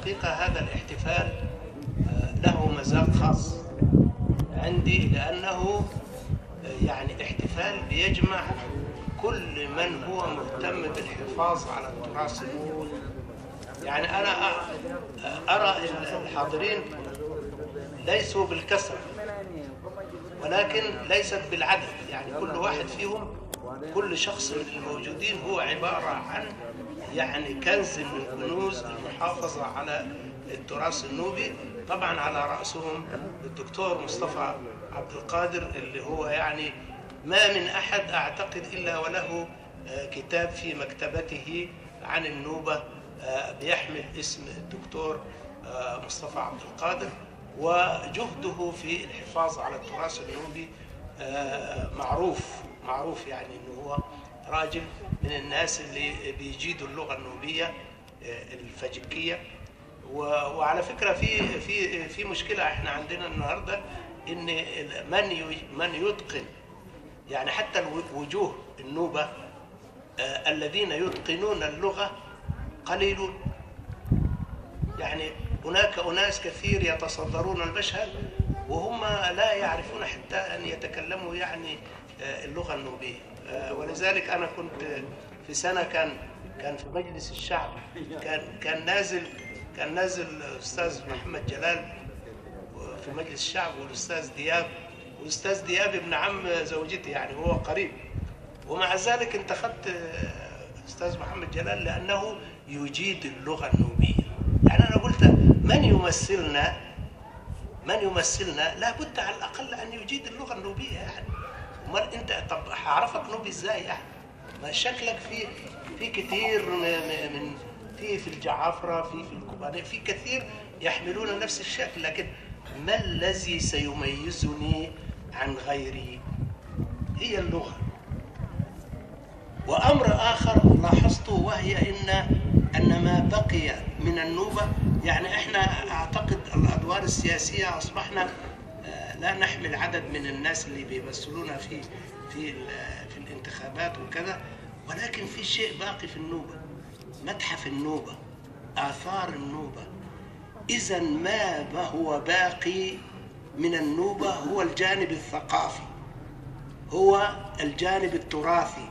حقيقة هذا الاحتفال آه، له مذاق خاص عندي لأنه آه، يعني احتفال بيجمع كل من هو مهتم بالحفاظ على التراث النوبي يعني أنا أ- أرى الحاضرين ليسوا بالكثرة ولكن ليست بالعدد يعني كل واحد فيهم كل شخص من الموجودين هو عبارة عن يعني كنز من كنوز المحافظة على التراث النوبي طبعا على رأسهم الدكتور مصطفى عبد القادر اللي هو يعني ما من أحد أعتقد إلا وله آه، كتاب في مكتبته عن النوبة آه، بيحمل اسم الدكتور آه، مصطفى عبد القادر وجهده في الحفاظ على التراث النوبي آه، معروف معروف يعني انه هو راجل من الناس اللي بيجيدوا اللغه النوبيه آه، الفجكيه و- وعلى فكره في في في مشكله احنا عندنا النهارده ان من ي- من يتقن يعني حتى الو- وجوه النوبه آه، الذين يتقنون اللغه قليلون يعني هناك أناس كثير يتصدرون المشهد وهم لا يعرفون حتى أن يتكلموا يعني آه، اللغة النوبية آه، ولذلك أنا كنت في سنة كان كان في مجلس الشعب كان كان نازل كان نازل الأستاذ محمد جلال في مجلس الشعب والأستاذ دياب والأستاذ دياب ابن عم زوجتي يعني هو قريب ومع ذلك انتخبت آه، استاذ محمد جلال لانه يجيد اللغه النوبيه يعني انا قلت من يمثلنا من يمثلنا لابد على الاقل ان يجيد اللغه النوبيه يعني امال انت طب هعرفك نوبي ازاي يعني ما شكلك في في كثير من من- في في الجعافره في في الكوبانيه في كثير يحملون نفس الشكل لكن ما الذي سيميزني عن غيري هي اللغه وامر اخر لاحظته وهي ان ان ما بقي من النوبه يعني احنا اعتقد الادوار السياسيه اصبحنا آه، لا نحمل عدد من الناس اللي بيمثلونا في في ال- في الانتخابات وكذا ولكن في شيء باقي في النوبه متحف النوبه اثار النوبه اذا ما هو باقي من النوبه هو الجانب الثقافي هو الجانب التراثي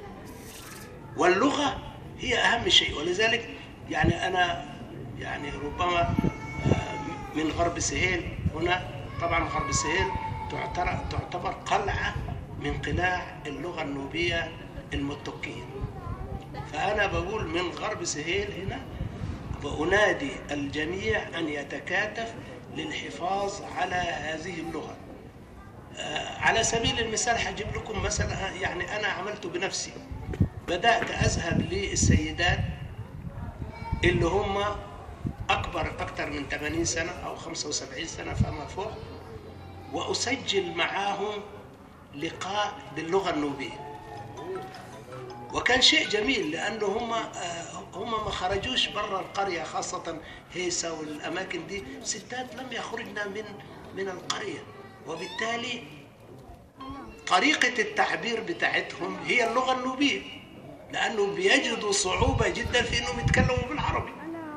واللغة هي أهم شيء ولذلك يعني أنا يعني ربما آه، من غرب سهيل هنا طبعا غرب سهيل تعتبر تعتبر قلعة من قلاع اللغة النوبية المتكية فأنا بقول من غرب سهيل هنا وأنادي الجميع أن يتكاتف للحفاظ على هذه اللغة آه، على سبيل المثال هجيب لكم مثلا يعني أنا عملته بنفسي بدأت أذهب للسيدات اللي هم أكبر أكثر من 80 سنة أو 75 سنة فما فوق وأسجل معاهم لقاء باللغة النوبية وكان شيء جميل لأنه هم آه، هم ما خرجوش برا القرية خاصة هيسا والأماكن دي ستات لم يخرجن من من القرية وبالتالي طريقة التعبير بتاعتهم هي اللغة النوبية لأنه بيجدوا صعوبة جدا في أنهم يتكلموا بالعربي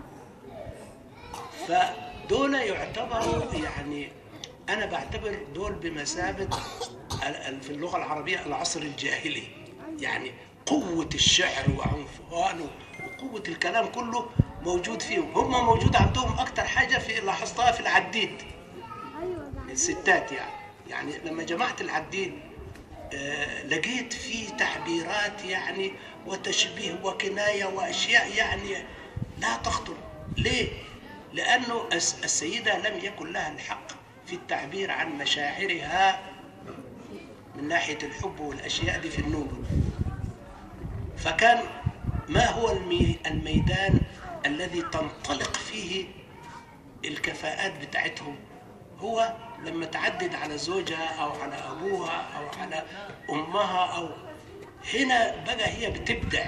فدول يعتبروا يعني أنا بعتبر دول بمثابة ال- ال- في اللغة العربية العصر الجاهلي يعني قوة الشعر وعنفوانه وقوة الكلام كله موجود فيهم هم موجود عندهم أكتر حاجة في لاحظتها في العديد الستات يعني يعني لما جمعت العديد آه، لقيت فيه تعبيرات يعني وتشبيه وكناية وأشياء يعني لا تخطر ليه؟ لأنه الس- السيدة لم يكن لها الحق في التعبير عن مشاعرها من ناحية الحب والأشياء دي في النوبة فكان ما هو المي- الميدان الذي تنطلق فيه الكفاءات بتاعتهم هو لما تعدد على زوجها او على ابوها او على امها او هنا بقى هي بتبدع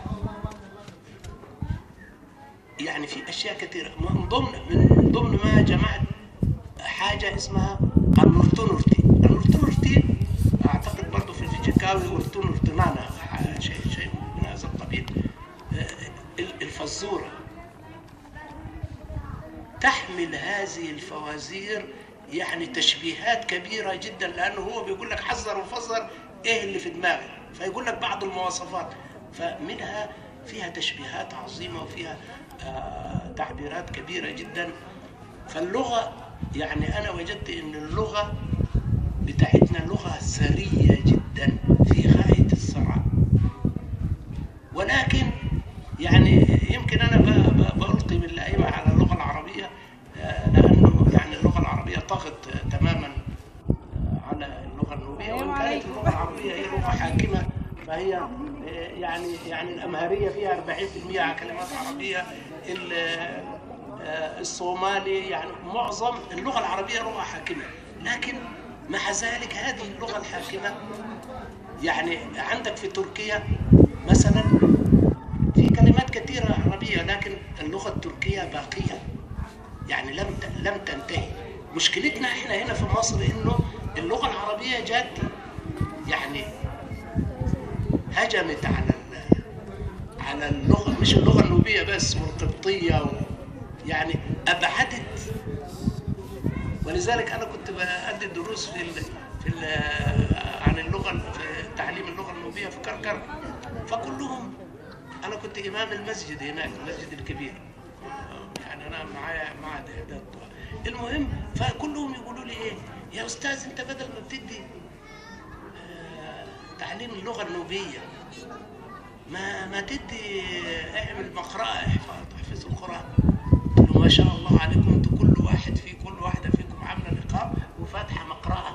يعني في اشياء كثيره من ضمن من ضمن ما جمعت حاجه اسمها النورتونورتي النورتونورتي اعتقد برضه في الفيجيكاوي ورتونورتنانا شيء شيء من هذا القبيل آه، الفزوره تحمل هذه الفوازير يعني تشبيهات كبيرة جدا لأنه هو بيقول لك حذر وفزر إيه اللي في دماغك فيقول لك بعض المواصفات فمنها فيها تشبيهات عظيمة وفيها آه تعبيرات كبيرة جدا فاللغة يعني أنا وجدت أن اللغة بتاعتنا لغة ثرية جدا في غاية الثراء ولكن يعني يمكن أنا ب- ب- بألقي باللائمة على اللغة العربية آه، لأنه يعني اللغة العربية طغت آه، تماما آه، على اللغة النوبية وإن كانت اللغة العربية هي لغة حاكمة فهي آه، يعني يعني الأمهرية فيها 40% كلمات عربية ال- آه، الصومالي يعني معظم اللغة العربية لغة حاكمة لكن مع ذلك هذه اللغة الحاكمة يعني عندك في تركيا مثلا في كلمات كثيرة عربية لكن اللغة التركية باقية يعني لم ت- لم تنتهي مشكلتنا احنا هنا في مصر انه اللغة العربية جات يعني هجمت على ال- على اللغة مش اللغة النوبية بس والقبطية و يعني أبعدت ولذلك أنا كنت بأدي دروس في ال في ال عن اللغة في تعليم اللغة النوبية في كركر فكلهم أنا كنت إمام المسجد هناك المسجد الكبير يعني أنا معايا معهد إعداد المهم فكلهم يقولوا لي إيه يا أستاذ أنت بدل ما بتدي آه، تعليم اللغة النوبية ما ما تدي اعمل مقرأة احفظ تحفظ القرآن قلت له ما شاء الله عليكم انتوا كل واحد في كل واحدة فيكم عاملة نقاب وفاتحة مقرأة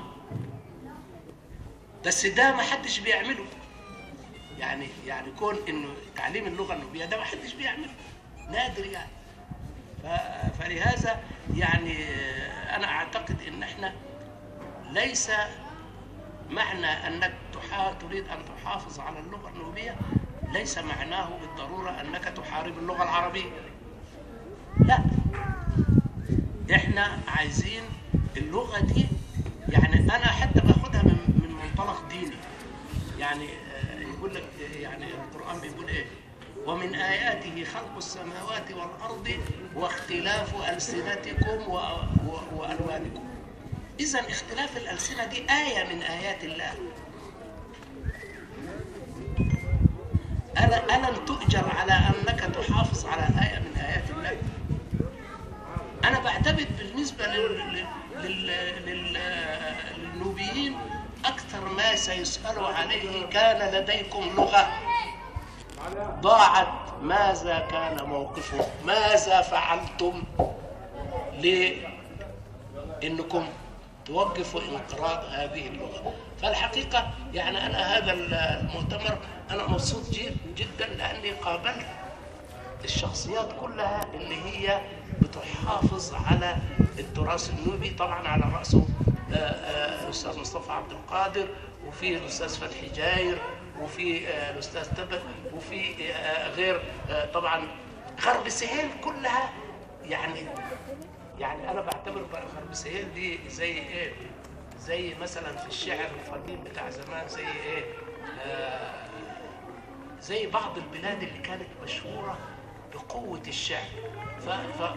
بس ده ما حدش بيعمله يعني يعني كون انه تعليم اللغة النوبية ده ما حدش بيعمله نادر يعني ف- فلهذا يعني انا اعتقد ان احنا ليس معنى انك تحا... تريد ان تحافظ على اللغه النوبيه ليس معناه بالضروره انك تحارب اللغه العربيه لا احنا عايزين اللغه دي يعني انا حتى باخدها من من منطلق ديني يعني آه، يقول لك يعني القران بيقول ايه ومن آياته خلق السماوات والأرض واختلاف ألسنتكم و... و... وألوانكم إذا اختلاف الألسنة دي آية من آيات الله ألا ألن تؤجر على أنك تحافظ على آية من آيات الله أنا بعتمد بالنسبة لل... لل... لل... للنوبيين أكثر ما سيسألوا عليه كان لديكم لغة ضاعت ماذا كان موقفه ماذا فعلتم لأنكم توقفوا انقراض هذه اللغة فالحقيقة يعني أنا هذا المؤتمر أنا مبسوط جد- جدا لأني قابلت الشخصيات كلها اللي هي بتحافظ على التراث النوبي طبعا على رأسه آه، آه، الأستاذ مصطفى عبد القادر وفي الأستاذ فتحي جاير وفي آه، الأستاذ تبت وفي آه، غير آه، طبعا غرب سهيل كلها يعني يعني انا بعتبر بقى غرب سهيل دي زي ايه زي مثلا في الشعر القديم بتاع زمان زي ايه آه زي بعض البلاد اللي كانت مشهوره بقوه الشعر ف, ف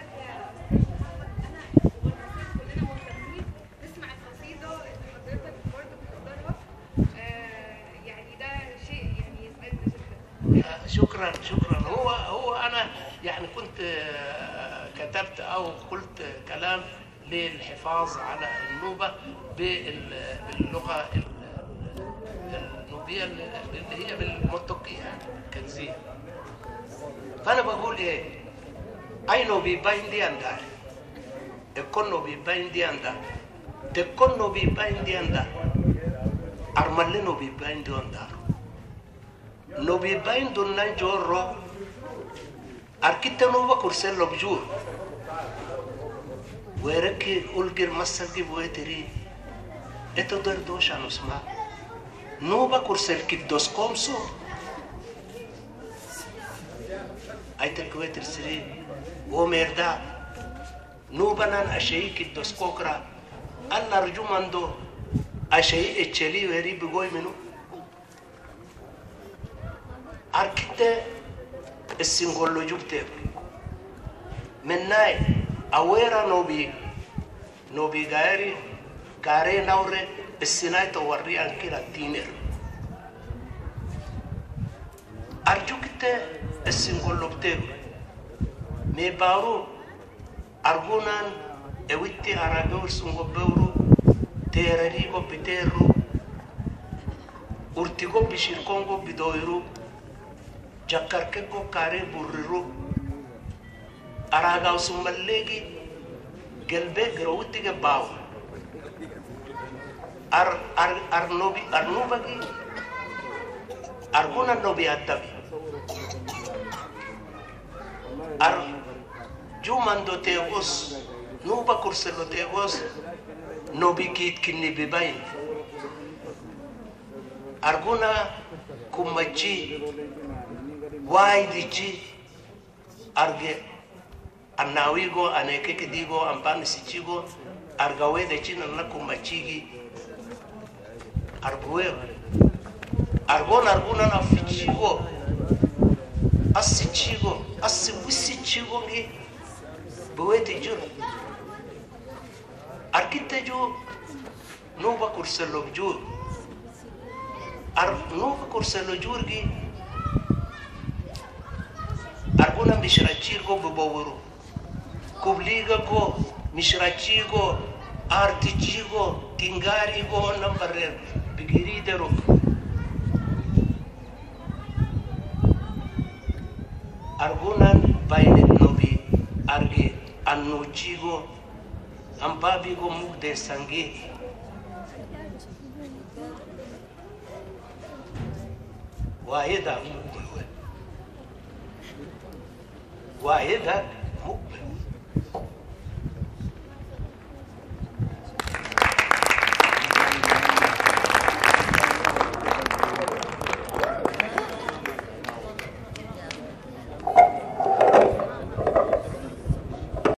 كلنا مهتمين نسمع القصيدة اللي حضرتك برضه بتقدرها آه، يعني ده شيء يعني يسعدنا جدا آه، شكرا شكرا هو هو انا يعني كنت آه، كتبت او قلت كلام للحفاظ على النوبه بال- باللغه ال- النوبيه اللي اللي هي بالمنطقيه كنزيه فانا بقول ايه اينو بي باين دي اندار اكونو بي باين دي اندار تكونو بي باين دي اندار ارملينو بي باين دي اندار no bi bayin dun nan jorro arkitte no ba kursello bjur wereki ulgir masagi bueteri eto der dosha nusma no ba kursel kiddos komso aite kweter siri wo merda no banan ashei kiddos kokra an narjumando ashei echeli weri bigoy minu arkite essingollo jubteeku minnaay aweera nobi nobi gaari gaaree nawre issinayta warri ankira tiiner arjukitte issin gollobteeru mee baaru argunan ewitti aragewursun gobbewru teerarii gobbiteerru urti gobbi shirkon gobbi dooyiru jakkarke gokkaaree burriru araagawsun malleegi gelbee gerowittige baawa ar ar arnobi arnubagi arguna nobi attabi ar jumando teegos nuba kurselo teegos nobi kiit kinni bibayin arguna kummachi waydichi arge annawigo anekeke digo ampani sichigo argawede chinanna kummachigi arguwe argon argunan afichigo asichigo asi wisichigo ngi buwete jur arkitte ju nuba kurselo jur ar nuba kurselo jurgi arguna mishrachigo bubowuru kubliga go mishrachigo artichigo tingarigo nambarer bigiridero argunan baynet nobi arge annuchigo ambabigo mugde sange واحدة مؤمن واحدة مؤمن